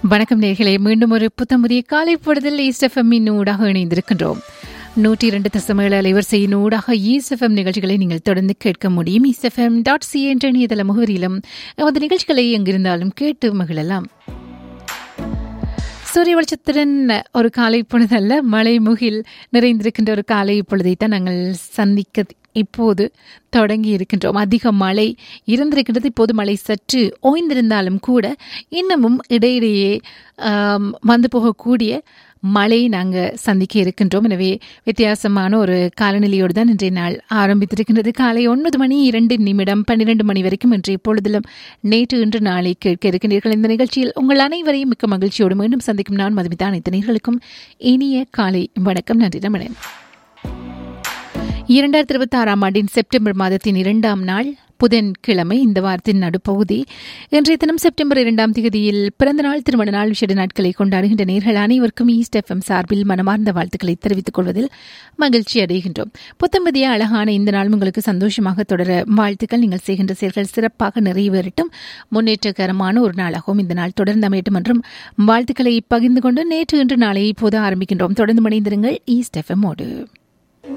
வணக்கம் நேர்களே மீண்டும் ஒரு புத்தமுறிய காலை பொழுதில் ஈஸ்டெஃபம்மின் ஊடாக இணைந்திருக்கின்றோம் நூற்றி இரண்டு தசமேழு அலைவரிசையின் ஊடாக ஈஸ்எஃப்எம் நிகழ்ச்சிகளை நீங்கள் தொடர்ந்து கேட்க முடியும் ஈஸ்எஃப்எம் டாட் சி என்ற இணையதள முகவரியிலும் எமது நிகழ்ச்சிகளை எங்கிருந்தாலும் கேட்டு மகிழலாம் சூரிய வெளிச்சத்துடன் ஒரு காலை பொழுதல்ல மழை முகில் நிறைந்திருக்கின்ற ஒரு காலை பொழுதைத்தான் நாங்கள் சந்திக்க இப்போது தொடங்கி இருக்கின்றோம் அதிக மழை இருந்திருக்கின்றது இப்போது மழை சற்று ஓய்ந்திருந்தாலும் கூட இன்னமும் இடையிடையே வந்து போகக்கூடிய மழை நாங்கள் சந்திக்க இருக்கின்றோம் எனவே வித்தியாசமான ஒரு காலநிலையோடு தான் இன்றைய நாள் ஆரம்பித்திருக்கின்றது காலை ஒன்பது மணி இரண்டு நிமிடம் பன்னிரண்டு மணி வரைக்கும் இன்றைய பொழுதிலும் நேற்று இன்று நாளை கேட்க இருக்கின்றீர்கள் இந்த நிகழ்ச்சியில் உங்கள் அனைவரையும் மிக்க மகிழ்ச்சியோடு மீண்டும் சந்திக்கும் நான் மதுமிதா அனைத்து நேர்களுக்கும் இனிய காலை வணக்கம் நன்றி ரமணன் இரண்டாயிரத்தி இருபத்தி ஆறாம் ஆண்டின் செப்டம்பர் மாதத்தின் இரண்டாம் நாள் புதன்கிழமை இந்த வாரத்தின் நடுப்பகுதி இன்றைய தினம் செப்டம்பர் இரண்டாம் தேதியில் பிறந்த நாள் திருமண நாள் விஷய நாட்களை கொண்டாடுகின்ற நேர்கள் அனைவருக்கும் ஈஸ்ட் எஃப்எம் சார்பில் மனமார்ந்த வாழ்த்துக்களை தெரிவித்துக் கொள்வதில் மகிழ்ச்சி அடைகின்றோம் புத்தம்பதிய அழகான இந்த நாள் உங்களுக்கு சந்தோஷமாக தொடர வாழ்த்துக்கள் நீங்கள் செய்கின்ற செயல்கள் சிறப்பாக நிறைவேறட்டும் முன்னேற்றகரமான ஒரு நாளாகவும் இந்த நாள் தொடர்ந்து அமையட்டும் என்றும் வாழ்த்துக்களை பகிர்ந்து கொண்டு நேற்று இன்று நாளை இப்போது ஆரம்பிக்கின்றோம் தொடர்ந்து மணிந்திருங்கள் ஈஸ்ட் எஃப்எம்மோடு